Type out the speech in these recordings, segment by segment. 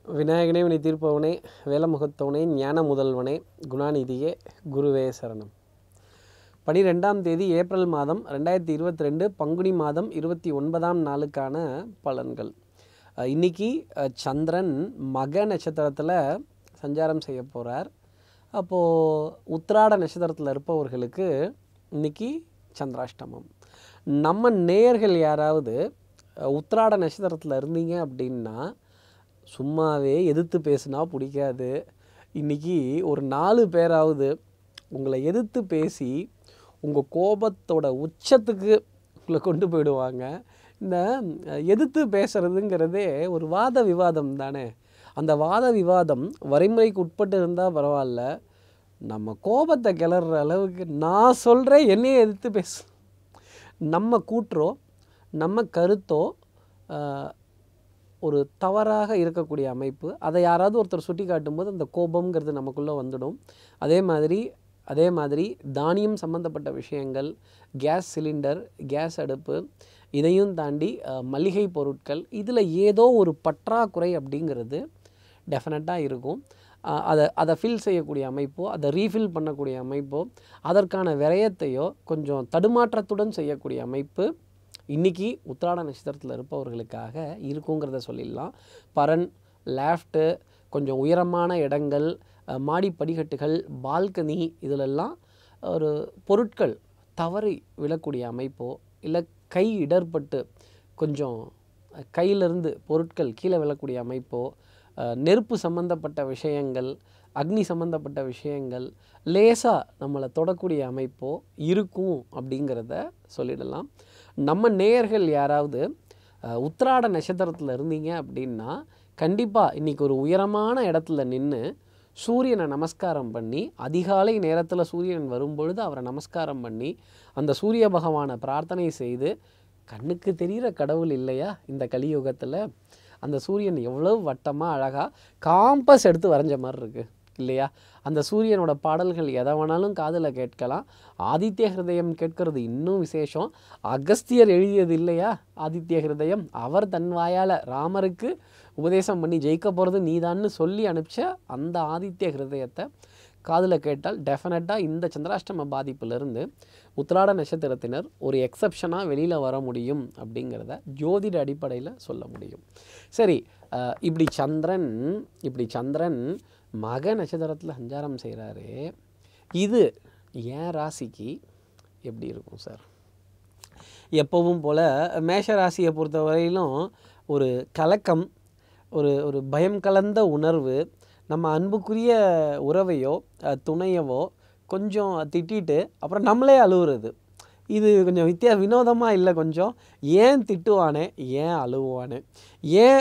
விநாயகனே வினை தீர்ப்பவனே வேலமுகத்தவனே ஞான முதல்வனே குணாநிதியே குருவே சரணம் பனிரெண்டாம் தேதி ஏப்ரல் மாதம் ரெண்டாயிரத்தி இருபத்தி ரெண்டு பங்குனி மாதம் இருபத்தி ஒன்பதாம் நாளுக்கான பலன்கள் அஹ் இன்னைக்கு அஹ், சந்திரன் மக நட்சத்திரத்தில் சஞ்சாரம் செய்ய போகிறார் அப்போது உத்திராட நட்சத்திரத்தில் இருப்பவர்களுக்கு இன்னைக்கு சந்திராஷ்டமம் நம்ம நேயர்கள் யாராவது அஹ், உத்திராட நட்சத்திரத்தில் இருந்தீங்க அப்படின்னா சும்மாவே எதிர்த்து பேசுனா பிடிக்காது இன்றைக்கி ஒரு நாலு பேராவது உங்களை எதிர்த்து பேசி உங்கள் கோபத்தோட உச்சத்துக்கு உங்களை கொண்டு போயிடுவாங்க இந்த அஹ், எதிர்த்து பேசுகிறதுங்கிறதே ஒரு வாத விவாதம் தானே அந்த வாத விவாதம் வரைமுறைக்கு உட்பட்டு இருந்தால் பரவாயில்ல நம்ம கோபத்தை கிளற அளவுக்கு நான் சொல்கிறேன் என்னையே எதிர்த்து பேசு நம்ம கூற்றோ நம்ம கருத்தோ ஆஹ், ஒரு தவறாக இருக்கக்கூடிய அமைப்பு அதை யாராவது ஒருத்தர் சுட்டி காட்டும்போது அந்த கோபம்ங்கிறது நமக்குள்ளே வந்துடும் அதே மாதிரி அதே மாதிரி தானியம் சம்மந்தப்பட்ட விஷயங்கள் கேஸ் சிலிண்டர் கேஸ் அடுப்பு இதையும் தாண்டி ஆஹ், மளிகை பொருட்கள் இதில் ஏதோ ஒரு பற்றாக்குறை அப்படிங்கிறது டெஃபினட்டாக இருக்கும் ஆஹ், அதை அதை ஃபில் செய்யக்கூடிய அமைப்போ அதை ரீஃபில் பண்ணக்கூடிய அமைப்போ அதற்கான விரயத்தையோ கொஞ்சம் தடுமாற்றத்துடன் செய்யக்கூடிய அமைப்பு இன்னைக்கு உத்திராட நட்சத்திரத்தில் இருப்பவர்களுக்காக இருக்குங்கிறத சொல்லிடலாம் பரன் லேஃப்ட்டு கொஞ்சம் உயரமான இடங்கள் அஹ், மாடி படிக்கட்டுகள் பால்கனி இதிலெல்லாம் ஒரு பொருட்கள் தவறி விழக்கூடிய அமைப்போ இல்லை கை இடர்பட்டு கொஞ்சம் கையிலிருந்து பொருட்கள் கீழே விழக்கூடிய அமைப்போ அஹ், நெருப்பு சம்பந்தப்பட்ட விஷயங்கள் அக்னி சம்பந்தப்பட்ட விஷயங்கள் லேசாக நம்மளை தொடக்கூடிய அமைப்போ இருக்கும் அப்படிங்கிறத சொல்லிடலாம் நம்ம நேயர்கள் யாராவது அஹ், உத்திராட நட்சத்திரத்தில் இருந்தீங்க அப்படின்னா கண்டிப்பாக இன்றைக்கி ஒரு உயரமான இடத்துல நின்று சூரியனை நமஸ்காரம் பண்ணி அதிகாலை நேரத்தில் சூரியன் வரும்பொழுது அவரை நமஸ்காரம் பண்ணி அந்த சூரிய பகவானை பிரார்த்தனை செய்து கண்ணுக்கு தெரிகிற கடவுள் இல்லையா இந்த கலியுகத்தில் அந்த சூரியன் எவ்வளவு வட்டமாக அழகாக காம்பஸ் எடுத்து வரைஞ்ச மாதிரி இருக்குது இல்லையா அந்த சூரியனோட பாடல்கள் எதை வேணாலும் காதில் கேட்கலாம் ஆதித்ய ஹிருதயம் கேட்கறது இன்னும் விசேஷம் அகஸ்தியர் எழுதியது இல்லையா ஆதித்ய ஹிருதயம் அவர் தன் வாயால் ராமருக்கு உபதேசம் பண்ணி ஜெயிக்க போகிறது நீதான்னு சொல்லி அனுப்பிச்ச அந்த ஆதித்ய ஹிருதயத்தை காதில் கேட்டால் டெஃபினட்டாக இந்த சந்திராஷ்டம பாதிப்பிலிருந்து உத்திராட நட்சத்திரத்தினர் ஒரு எக்ஸப்ஷனாக வெளியில் வர முடியும் அப்படிங்கிறத ஜோதிட அடிப்படையில் சொல்ல முடியும் சரி அஹ், இப்படி சந்திரன் இப்படி சந்திரன் மக நட்சத்திரத்தில் சஞ்சாரம் செய்கிறாரு இது என் ராசிக்கு எப்படி இருக்கும் சார் எப்பவும் போல் மேஷ ராசியை பொறுத்த வரையிலும் ஒரு கலக்கம் ஒரு ஒரு பயம் கலந்த உணர்வு நம்ம அன்புக்குரிய உறவையோ அஹ், துணையவோ கொஞ்சம் திட்டிட்டு அப்புறம் நம்மளே அழுவுறது இது கொஞ்சம் வித்தியா வினோதமாக இல்லை கொஞ்சம் ஏன் திட்டுவானே ஏன் அழுவானே ஏன்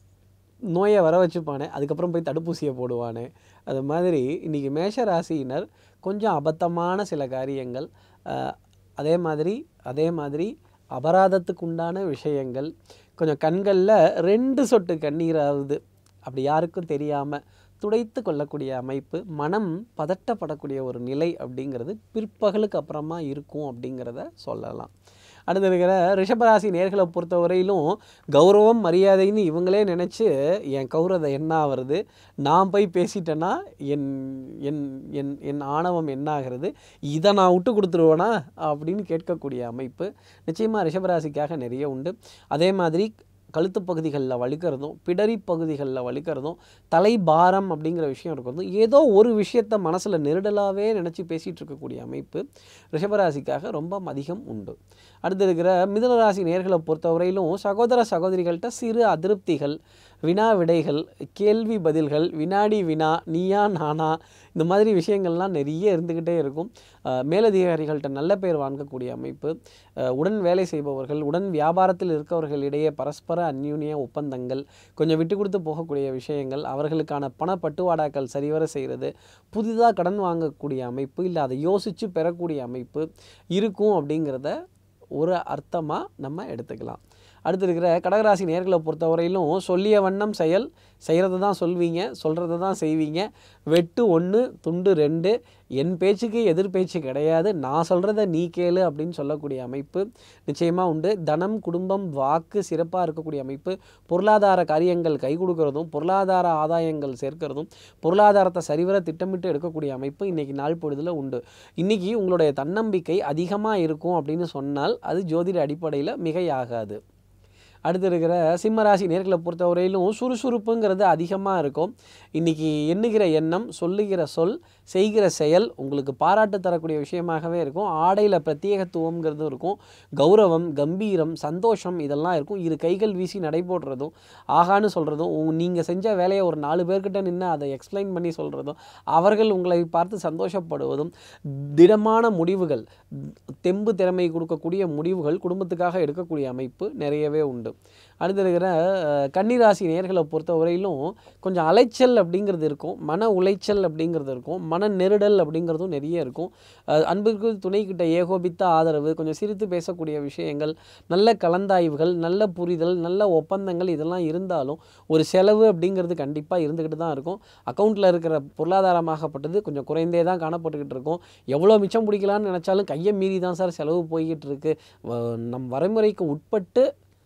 நோயை வர வச்சுப்பானே அதுக்கப்புறம் போய் தடுப்பூசியை போடுவானே அது மாதிரி இன்றைக்கி மேஷ ராசியினர் கொஞ்சம் அபத்தமான சில காரியங்கள் அஹ், அதே மாதிரி அதே மாதிரி அபராதத்துக்கு உண்டான விஷயங்கள் கொஞ்சம் கண்களில் ரெண்டு சொட்டு கண்ணீராகுது அப்படி யாருக்கும் தெரியாமல் துடைத்து கொள்ளக்கூடிய அமைப்பு மனம் பதட்டப்படக்கூடிய ஒரு நிலை அப்படிங்கிறது பிற்பகலுக்கு அப்புறமா இருக்கும் அப்படிங்கிறத சொல்லலாம் அடுத்து இருக்கிற ரிஷபராசி நேர்களை பொறுத்தவரையிலும் கௌரவம் மரியாதைன்னு இவங்களே நினச்சி என் கௌரவம் என்ன ஆகிறது நான் போய் பேசிட்டேன்னா என் என் என் என் ஆணவம் என்ன ஆகிறது இதை நான் விட்டு கொடுத்துருவேனா அப்படின்னு கேட்கக்கூடிய அமைப்பு நிச்சயமாக ரிஷபராசிக்காக நிறைய உண்டு அதே மாதிரி கழுத்து பகுதிகளில் வலிக்கிறதும் பிடரி பகுதிகளில் வலிக்கிறதும் தலைபாரம் அப்படிங்கிற விஷயம் இருக்கிறதும் ஏதோ ஒரு விஷயத்தை மனசில் நெருடலாகவே நினச்சி பேசிகிட்டு இருக்கக்கூடிய அமைப்பு ரிஷபராசிக்காக ரொம்ப அதிகம் உண்டு அடுத்து இருக்கிற மிதுனராசி நேர்களை பொறுத்தவரையிலும் சகோதர சகோதரிகள்கிட்ட சிறு அதிருப்திகள் வினா விடைகள் கேள்வி பதில்கள் வினாடி வினா நீயா நானா இந்த மாதிரி விஷயங்கள்லாம் நிறைய இருந்துக்கிட்டே இருக்கும் அஹ் மேலதிகாரிகள்கிட்ட நல்ல பேர் வாங்கக்கூடிய அமைப்பு அஹ் உடன் வேலை செய்பவர்கள் உடன் வியாபாரத்தில் இருக்கவர்களிடையே பரஸ்பர அந்யூன்ய ஒப்பந்தங்கள் கொஞ்சம் விட்டு கொடுத்து போகக்கூடிய விஷயங்கள் அவர்களுக்கான பண பட்டுவாடாக்கள் சரிவர செய்கிறது புதிதாக கடன் வாங்கக்கூடிய அமைப்பு இல்லை அதை யோசித்து பெறக்கூடிய அமைப்பு இருக்கும் அப்படிங்கிறத ஒரு அர்த்தமாக நம்ம எடுத்துக்கலாம் அடுத்து இருக்கிற கடகராசி நேர்களை பொறுத்தவரையிலும் சொல்லிய வண்ணம் செயல் செய்கிறத தான் சொல்வீங்க சொல்கிறத தான் செய்வீங்க வெட்டு ஒன்று துண்டு ரெண்டு என் பேச்சுக்கு எதிர் பேச்சு கிடையாது நான் சொல்கிறத நீ கேளு அப்படின்னு சொல்லக்கூடிய அமைப்பு நிச்சயமாக உண்டு தனம் குடும்பம் வாக்கு சிறப்பாக இருக்கக்கூடிய அமைப்பு பொருளாதார காரியங்கள் கை கொடுக்கறதும் பொருளாதார ஆதாயங்கள் சேர்க்கிறதும் பொருளாதாரத்தை சரிவர திட்டமிட்டு எடுக்கக்கூடிய அமைப்பு இன்றைக்கி நாள் பொழுதில் உண்டு இன்றைக்கி உங்களுடைய தன்னம்பிக்கை அதிகமாக இருக்கும் அப்படின்னு சொன்னால் அது ஜோதிட அடிப்படையில் மிகையாகாது அடுத்து இருக்கிற சிம்மராசி நேர்களை பொறுத்தவரையிலும் சுறுசுறுப்புங்கிறது அதிகமாக இருக்கும் இன்றைக்கி எண்ணுகிற எண்ணம் சொல்லுகிற சொல் செய்கிற செயல் உங்களுக்கு பாராட்டு தரக்கூடிய விஷயமாகவே இருக்கும் ஆடையில் பிரத்யேகத்துவங்கிறதும் இருக்கும் கௌரவம் கம்பீரம் சந்தோஷம் இதெல்லாம் இருக்கும் இரு கைகள் வீசி நடைபோடுறதும் ஆகான்னு சொல்கிறதும் நீங்கள் செஞ்ச வேலையை ஒரு நாலு பேர்கிட்ட நின்று அதை எக்ஸ்பிளைன் பண்ணி சொல்கிறதும் அவர்கள் உங்களை பார்த்து சந்தோஷப்படுவதும் திடமான முடிவுகள் தெம்பு திறமை கொடுக்கக்கூடிய முடிவுகள் குடும்பத்துக்காக எடுக்கக்கூடிய அமைப்பு நிறையவே உண்டு அடுத்து இருக்கிற அஹ், கன்னிராசி நேர்களை பொறுத்தவரையிலும் கொஞ்சம் அலைச்சல் அப்படிங்கிறது இருக்கும் மன உளைச்சல் அப்படிங்கிறது இருக்கும் மன நெருடல் அப்படிங்கிறதும் நிறைய இருக்கும் அஹ், அன்பிற்கு துணைக்கிட்ட ஏகோபித்த ஆதரவு கொஞ்சம் சிரித்து பேசக்கூடிய விஷயங்கள் நல்ல கலந்தாய்வுகள் நல்ல புரிதல் நல்ல ஒப்பந்தங்கள் இதெல்லாம் இருந்தாலும் ஒரு செலவு அப்படிங்கிறது கண்டிப்பாக இருந்துக்கிட்டு தான் இருக்கும் அக்கௌண்ட்டில் இருக்கிற பொருளாதாரமாகப்பட்டது கொஞ்சம் குறைந்தே தான் காணப்பட்டுக்கிட்டு இருக்கும் எவ்வளோ மிச்சம் பிடிக்கலான்னு நினச்சாலும் கையை மீறி தான் சார் செலவு போய்கிட்டு இருக்கு வ- நம் வரைமுறைக்கு உட்பட்டு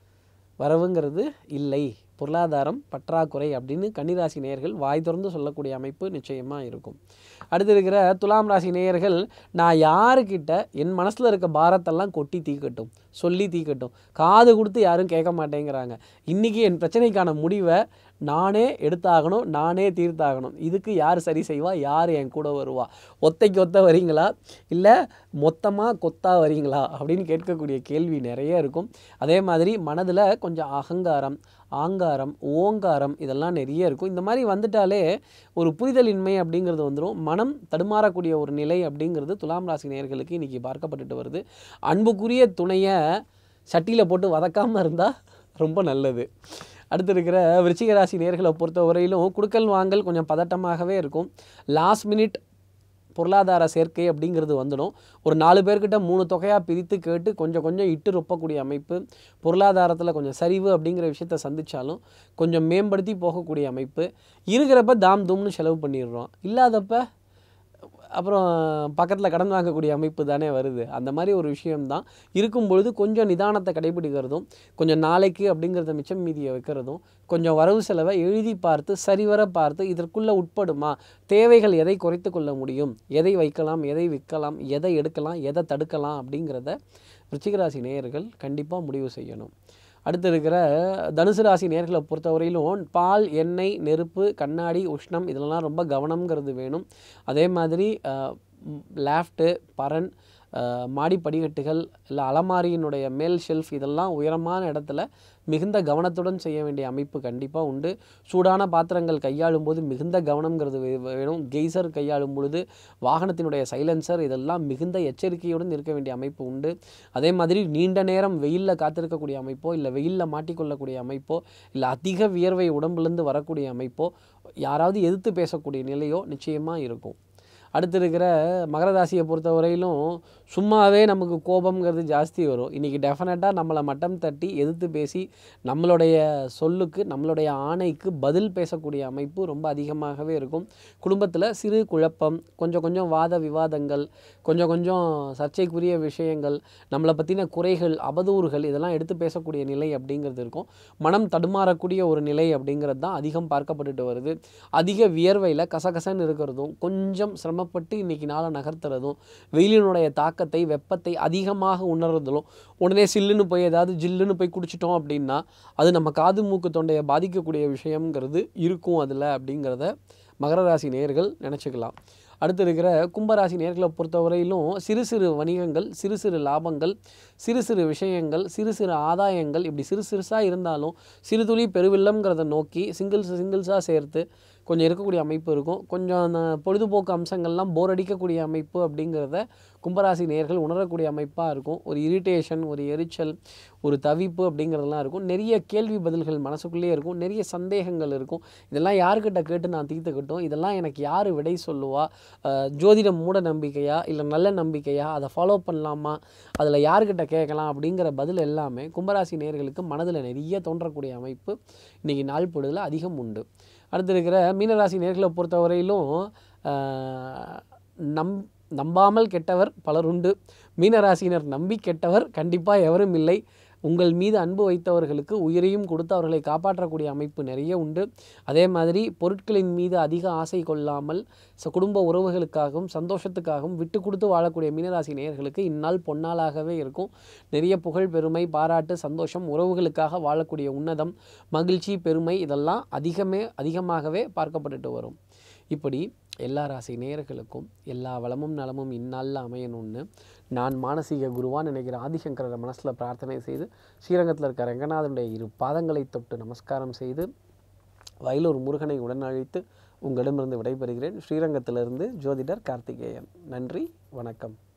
வரவுங்கிறது இல்லை பொருளாதாரம் பற்றாக்குறை அப்படின்னு கன்னிராசி நேயர்கள் வாய் திறந்து சொல்லக்கூடிய அமைப்பு நிச்சயமாக இருக்கும் அடுத்து இருக்கிற துலாம் ராசி நேயர்கள் நான் யாருக்கிட்ட என் மனசில் இருக்க பாரத்தெல்லாம் கொட்டி தீக்கட்டும் சொல்லி தீக்கட்டும் காது கொடுத்து யாரும் கேட்க மாட்டேங்கிறாங்க இன்றைக்கி என் பிரச்சனைக்கான முடிவை நானே எடுத்தாகணும் நானே தீர்த்தாகணும் இதுக்கு யார் சரி செய்வா யார் என் கூட வருவா ஒத்தைக்கு ஒத்த வரீங்களா இல்லை மொத்தமாக கொத்தா வரீங்களா அப்படின்னு கேட்கக்கூடிய கேள்வி நிறைய இருக்கும் அதே மாதிரி மனதில் கொஞ்சம் அகங்காரம் ஆங்காரம் ஓங்காரம் இதெல்லாம் நிறைய இருக்கும் இந்த மாதிரி வந்துட்டாலே ஒரு புரிதலின்மை அப்படிங்கிறது வந்துடும் மனம் தடுமாறக்கூடிய ஒரு நிலை அப்படிங்கிறது துலாம் ராசி நேயர்களுக்கு இன்றைக்கி பார்க்கப்பட்டுட்டு வருது அன்புக்குரிய துணையை சட்டியில் போட்டு வதக்காமல் இருந்தால் ரொம்ப நல்லது அடுத்து இருக்கிற விருச்சிக ராசி நேர்களை பொறுத்த வரையிலும் குடுக்கல் வாங்கல் கொஞ்சம் பதட்டமாகவே இருக்கும் லாஸ்ட் மினிட் பொருளாதார சேர்க்கை அப்படிங்கிறது வந்துடும் ஒரு நாலு பேர்கிட்ட மூணு தொகையாக பிரித்து கேட்டு கொஞ்சம் கொஞ்சம் இட்டு ரொப்பக்கூடிய அமைப்பு பொருளாதாரத்தில் கொஞ்சம் சரிவு அப்படிங்கிற விஷயத்த சந்திச்சாலும் கொஞ்சம் மேம்படுத்தி போகக்கூடிய அமைப்பு இருக்கிறப்ப தாம் தூம்னு செலவு பண்ணிடுறோம் இல்லாதப்ப அப்புறம் பக்கத்தில் கடன் வாங்கக்கூடிய அமைப்பு தானே வருது அந்த மாதிரி ஒரு விஷயம்தான் இருக்கும் பொழுது கொஞ்சம் நிதானத்தை கடைபிடிக்கிறதும் கொஞ்சம் நாளைக்கு அப்படிங்கிறத மிச்சம் மீதியை வைக்கிறதும் கொஞ்சம் வரவு செலவை எழுதி பார்த்து சரிவர பார்த்து இதற்குள்ளே உட்படுமா தேவைகள் எதை குறைத்து கொள்ள முடியும் எதை வைக்கலாம் எதை விற்கலாம் எதை எடுக்கலாம் எதை தடுக்கலாம் அப்படிங்கிறத விருச்சிகராசி நேயர்கள் கண்டிப்பாக முடிவு செய்யணும் அடுத்து இருக்கிற தனுசு ராசி நேர்களை பொறுத்தவரையிலும் பால் எண்ணெய் நெருப்பு கண்ணாடி உஷ்ணம் இதெல்லாம் ரொம்ப கவனம்ங்கிறது வேணும் அதே மாதிரி லேஃப்ட்டு பரன் அஹ், மாடி படிக்கட்டுகள் இல்லை அலமாரியினுடைய மேல் ஷெல்ஃப் இதெல்லாம் உயரமான இடத்துல மிகுந்த கவனத்துடன் செய்ய வேண்டிய அமைப்பு கண்டிப்பாக உண்டு சூடான பாத்திரங்கள் கையாளும் போது மிகுந்த கவனம்ங்கிறது வே- வேணும் கெய்சர் கையாளும் பொழுது வாகனத்தினுடைய சைலன்சர் இதெல்லாம் மிகுந்த எச்சரிக்கையுடன் இருக்க வேண்டிய அமைப்பு உண்டு அதே மாதிரி நீண்ட நேரம் வெயிலில் காத்திருக்கக்கூடிய அமைப்போ இல்லை வெயிலில் மாட்டிக்கொள்ளக்கூடிய அமைப்போ இல்லை அதிக வியர்வை உடம்புலேருந்து வரக்கூடிய அமைப்போ யாராவது எதிர்த்து பேசக்கூடிய நிலையோ நிச்சயமாக இருக்கும் அடுத்து இருக்கிற மகர ராசியை பொறுத்தவரையிலும் சும்மாவே நமக்கு கோபம்ங்கிறது ஜாஸ்தி வரும் இன்றைக்கி டெஃபினட்டாக நம்மளை மட்டம் தட்டி எதிர்த்து பேசி நம்மளுடைய சொல்லுக்கு நம்மளுடைய ஆணைக்கு பதில் பேசக்கூடிய அமைப்பு ரொம்ப அதிகமாகவே இருக்கும் குடும்பத்தில் சிறு குழப்பம் கொஞ்சம் கொஞ்சம் வாத விவாதங்கள் கொஞ்சம் கொஞ்சம் சர்ச்சைக்குரிய விஷயங்கள் நம்மளை பற்றின குறைகள் அவதூறுகள் இதெல்லாம் எடுத்து பேசக்கூடிய நிலை அப்படிங்கிறது இருக்கும் மனம் தடுமாறக்கூடிய ஒரு நிலை அப்படிங்கிறது தான் அதிகம் பார்க்கப்பட்டுட்டு வருது அதிக வியர்வையில் கசகசன்னு இருக்கிறதும் கொஞ்சம் சிரமப்பட்டு இன்னைக்கு நாளை நகர்த்துறதும் வெயிலினுடைய தாக்கத்தை வெப்பத்தை அதிகமாக உணர்றதும் உடனே சில்லுன்னு போய் ஏதாவது ஜில்லுன்னு போய் குடிச்சிட்டோம் அப்படின்னா அது நம்ம காது மூக்கு தொண்டையை பாதிக்கக்கூடிய விஷயம்ங்கிறது இருக்கும் அதில் அப்படிங்கிறத மகர ராசி நேயர்கள் நினச்சிக்கலாம் அடுத்து இருக்கிற கும்பராசி நேர்களை பொறுத்தவரையிலும் சிறு சிறு வணிகங்கள் சிறு சிறு லாபங்கள் சிறு சிறு விஷயங்கள் சிறு சிறு ஆதாயங்கள் இப்படி சிறு சிறுசாக இருந்தாலும் சிறு துளி பெருவெள்ளம்ங்கிறத நோக்கி சிங்கிள்ஸ் சிங்கிள்ஸாக சேர்த்து கொஞ்சம் இருக்கக்கூடிய அமைப்பு இருக்கும் கொஞ்சம் அந்த பொழுதுபோக்கு அம்சங்கள்லாம் போர் அடிக்கக்கூடிய அமைப்பு அப்படிங்கிறத கும்பராசி நேர்கள் உணரக்கூடிய அமைப்பாக இருக்கும் ஒரு இரிட்டேஷன் ஒரு எரிச்சல் ஒரு தவிப்பு அப்படிங்கிறதெல்லாம் இருக்கும் நிறைய கேள்வி பதில்கள் மனசுக்குள்ளேயே இருக்கும் நிறைய சந்தேகங்கள் இருக்கும் இதெல்லாம் யாருக்கிட்ட கேட்டு நான் தீர்த்துக்கிட்டோம் இதெல்லாம் எனக்கு யார் விடை சொல்லுவா அஹ் ஜோதிடம் மூட நம்பிக்கையா இல்லை நல்ல நம்பிக்கையா அதை ஃபாலோ பண்ணலாமா அதில் யார்கிட்ட கேட்கலாம் அப்படிங்கிற பதில் எல்லாமே கும்பராசி நேர்களுக்கு மனதில் நிறைய தோன்றக்கூடிய அமைப்பு இன்றைக்கி நாள் பொழுதில் அதிகம் உண்டு அடுத்து இருக்கிற மீனராசி நேர்களை பொறுத்தவரையிலும் ஆஹ், நம் நம்பாமல் கெட்டவர் பலருண்டு மீனராசினர் நம்பி கெட்டவர் கண்டிப்பாக எவரும் இல்லை உங்கள் மீது அன்பு வைத்தவர்களுக்கு உயிரையும் கொடுத்து அவர்களை காப்பாற்றக்கூடிய அமைப்பு நிறைய உண்டு அதே மாதிரி பொருட்களின் மீது அதிக ஆசை கொள்ளாமல் ச குடும்ப உறவுகளுக்காகவும் சந்தோஷத்துக்காகவும் விட்டு கொடுத்து வாழக்கூடிய மீனராசி நேயர்களுக்கு இந்நாள் பொன்னாளாகவே இருக்கும் நிறைய புகழ் பெருமை பாராட்டு சந்தோஷம் உறவுகளுக்காக வாழக்கூடிய உன்னதம் மகிழ்ச்சி பெருமை இதெல்லாம் அதிகமே அதிகமாகவே பார்க்கப்பட்டுட்டு வரும் இப்படி எல்லா ராசி நேயர்களுக்கும் எல்லா வளமும் நலமும் இந்நாளில் அமையணும்னு நான் மானசீக குருவான் நினைக்கிற ஆதிசங்கரரை மனசில் பிரார்த்தனை செய்து ஸ்ரீரங்கத்தில் இருக்க ரங்கநாதனுடைய இரு பாதங்களை தொட்டு நமஸ்காரம் செய்து வயலூர் முருகனை உடன் அழைத்து உங்களிடமிருந்து விடைபெறுகிறேன் ஸ்ரீரங்கத்திலிருந்து ஜோதிடர் கார்த்திகேயன் நன்றி வணக்கம்